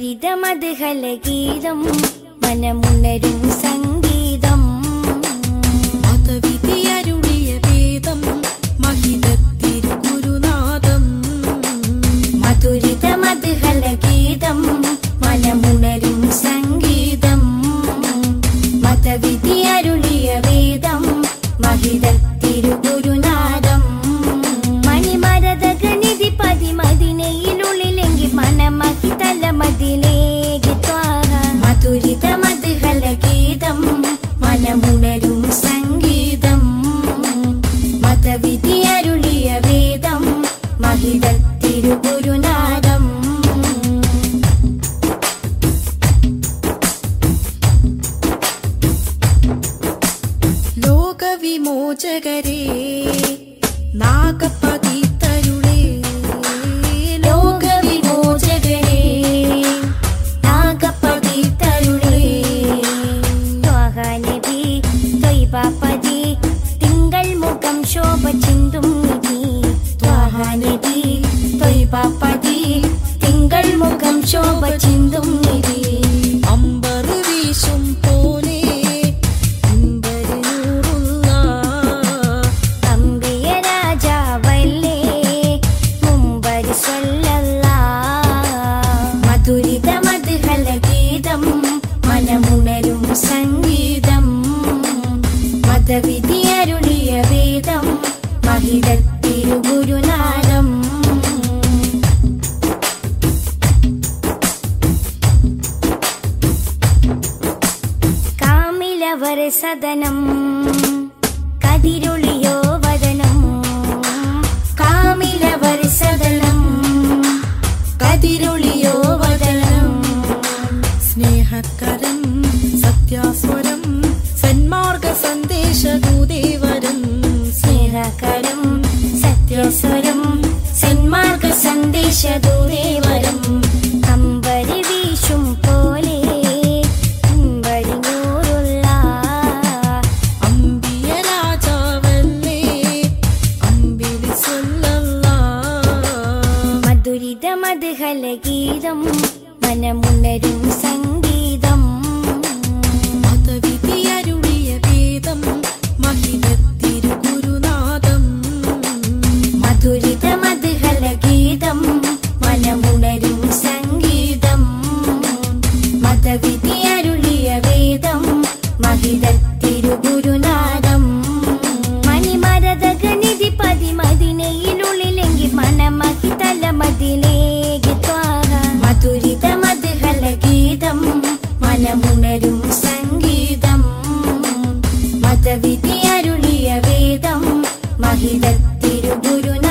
മധുരിതമതുഹലഗീതം മനമുണരും സംഗീതം മതവിധിയരുളിയ വേദം മഹിതത്തിരു ഗുരുനാഥം മധുരിതമതുഹലഗീതം മനമുണരും സംഗീതം മതവിധി അരുളിയ വേദം മഹിത തിരുഗുരുനാഥം മണിമരതകനിധി പതിമതിനയിലുള്ളിലെങ്കി മനമഹിതല മതിലേക്ക് ത്വാഹ മധുരിത മധുഹലഗീതം മനമുണരും സംഗീതം മതവിധി അരുളിയ വേദം മഹിത തിരുഗുരുനാഥം ലോകവിമോചകരേ നാഗപതിത്തരുളേ ലോകവിമോചകരേ നാഗപതിതരുളേ ത്വഹനബി ത്വയ്ബപതി തിങ്കൾ മുഖം ശോഭ ചിന്തും നിധി ത്വഹനബി ത്വയ്ബപതി തിങ്കൾ മുഖം ശോഭ ചിന്തും നിധി അമ്പർ വീശും പോലെ അമ്പര് നൂറുള്ള അമ്പിയ രാജാവല്ലേ മുമ്പരി സ്വല്ലല്ല മധുരിത മധുഹല ഗീതം മനമുണരും സംഗീതം മതവിധി അരുളിയ വേദം മഹിത തിരുഗുരുനാഥം കാമിലവർ സദനം കതിരൊളിയോ വദനം കാമിലവർ സദനം കതിരൊളിയോ വദനം സ്നേഹക്കരം സത്യാസ്വരം സന്മാർഗ സന്ദേശദൂദേവരം സ്നേഹകരം സത്യസ്വരം സന്മാർഗ സന്ദേശദൂരേവരം അമ്പരി വീശും പോലെ അമ്പരി നൂറുള്ള അമ്പിയ രാജാവല്ലേ അമ്പിളി സൊല്ലല്ല മധുരിത മധുഹല ഗീതം മനമുണരും സംഗീതം മതവിധിയരുളിയ വേദം മഹിതത്തിരു ഗുരുനാഥം മധുരിത മധുഹല ഗീതം മനമുണരും സംഗീതം മതവിധി അരുളിയ വേദം മഹിത തിരുഗുരുനാഥം മണിമരതകനിധി പതിമതിനയിലുള്ളിലെങ്കി മനമഹിതല മതിലേക്ക് ത്വാഹ മധുരിത മധുഹല ഗീതം മനമുണരും സംഗീതം മതവിധി അരുളിയ വേദം മഹിത തിരുഗുരുനാഥം